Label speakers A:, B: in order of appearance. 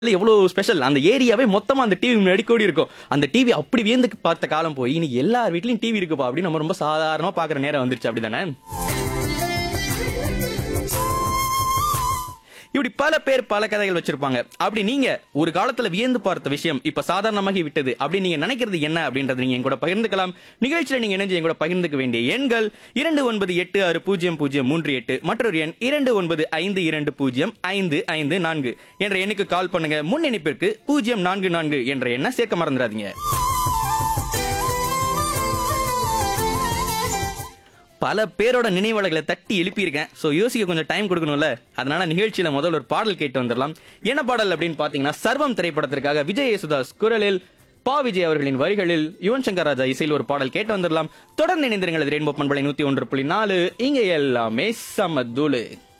A: இல்ல எவ்வளவு ஸ்பெஷல் அந்த ஏரியாவே மொத்தமா அந்த டிவி முன்னாடி கூடி இருக்கும் அந்த டிவி அப்படி வியந்து பார்த்த காலம் போய் இன்னைக்கு எல்லார் வீட்லயும் டிவி இருக்குப்பா அப்படின்னு நம்ம ரொம்ப சாதாரணமா பாக்குற நேரம் வந்துருச்சு அப்படிதானே இப்படி பல பேர் பல கதைகள் வச்சிருப்பாங்க அப்படி நீங்க ஒரு காலத்துல வியந்து பார்த்த விஷயம் இப்ப சாதாரணமாகி விட்டது அப்படி நீங்க நினைக்கிறது என்ன அப்படின்றது நீங்க என் கூட பகிர்ந்துக்கலாம் நிகழ்ச்சியில நீங்க இணைஞ்சு என் கூட பகிர்ந்துக்க வேண்டிய எண்கள் இரண்டு ஒன்பது எட்டு ஆறு பூஜ்ஜியம் பூஜ்ஜியம் மூன்று எட்டு மற்றொரு எண் இரண்டு ஒன்பது ஐந்து இரண்டு பூஜ்ஜியம் ஐந்து ஐந்து நான்கு என்ற எண்ணுக்கு கால் பண்ணுங்க முன் இணைப்பிற்கு பூஜ்ஜியம் நான்கு நான்கு என்ற எண்ணை சேர்க்க மறந்துடாதீங்க பல பேரோட நினைவாளர்களை தட்டி எழுப்பியிருக்கேன் ஸோ யோசிக்க கொஞ்சம் டைம் கொடுக்கணும்ல அதனால நிகழ்ச்சியில முதல்ல ஒரு பாடல் கேட்டு வந்துடலாம் என்ன பாடல் அப்படின்னு பாத்தீங்கன்னா சர்வம் திரைப்படத்திற்காக விஜய் யேசுதாஸ் குரலில் பா விஜய் அவர்களின் வரிகளில் யுவன் சங்கர் ராஜா இசையில் ஒரு பாடல் கேட்டு வந்துடலாம் தொடர்ந்து இணைந்திருங்கள் ரெயின்போ பண்பலை நூத்தி ஒன்று புள்ளி நாலு இங்க எல்லாமே சமதுளு